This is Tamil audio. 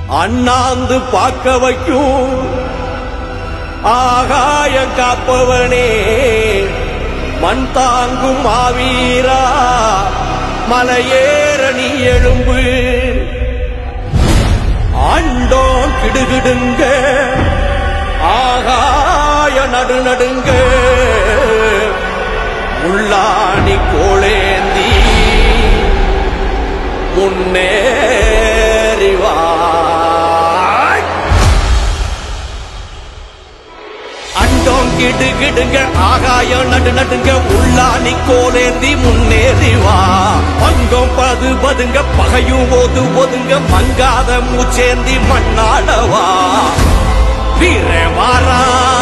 அண்ணாந்து பார்க்க வைக்கும் ஆகாய காப்பவனே மண் தாங்கும் மாவீரா மலையேற நீ எழும்பு ஆண்டோம் கிடுகிடுங்க ஆகாய நடுநடுங்க உள்ளாணி கோளேந்தி முன்னேறி வா அண்டோம் கிடு கிடுங்க ஆகாயம் நடு நடுங்க உள்ளாணி கோலேந்தி முன்னேறி வா பங்கம் பது பதுங்க பகையும் ஓது ஒதுங்க மங்காத மூச்சேந்தி மண்ணாடவா வீர மாறா